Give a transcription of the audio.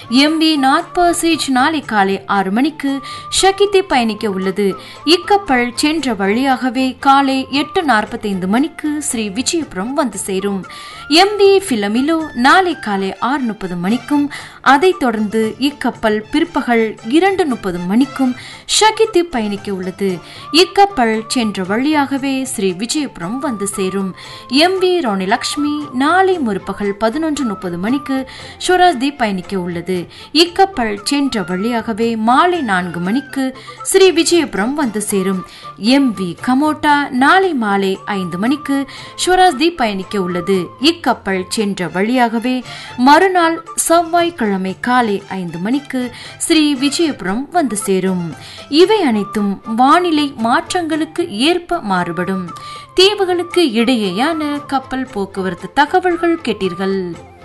MV north passage நாளை காலை ஆறு மணிக்கு ஷகித்தி பயணிக்க உள்ளது இக்கப்பல் சென்ற வழியாகவே காலை எட்டு நாற்பத்தைந்து மணிக்கு ஸ்ரீ விஜயபுரம் வந்து சேரும் எம்வி பிலமிலோ நாளை காலை ஆறு முப்பது மணிக்கும் அதைத் தொடர்ந்து இக்கப்பல் பிற்பகல் இரண்டு முப்பது மணிக்கும் ஷகித்தி பயணிக்க உள்ளது இக்கப்பல் சென்ற வழியாகவே ஸ்ரீ விஜயபுரம் வந்து சேரும் எம்வி ரோனி லக்ஷ்மி நாளை முற்பகல் பதினொன்று முப்பது மணிக்கு சுராஜ்தி பயணிக்க உள்ளது இக்கப்பல் சென்ற வழியாகவே மாலை நான்கு மணிக்கு ஸ்ரீ விஜயபுரம் வந்து சேரும் எம் வி கமோட்டா நாளை மாலை ஐந்து மணிக்கு சுவராஜ்தி பயணிக்க உள்ளது இக்கப்பல் சென்ற வழியாகவே மறுநாள் செவ்வாய்க்கிழமை காலை ஐந்து மணிக்கு ஸ்ரீ விஜயபுரம் வந்து சேரும் இவை அனைத்தும் வானிலை மாற்றங்களுக்கு ஏற்ப மாறுபடும் தீவுகளுக்கு இடையேயான கப்பல் போக்குவரத்து தகவல்கள் கேட்டீர்கள்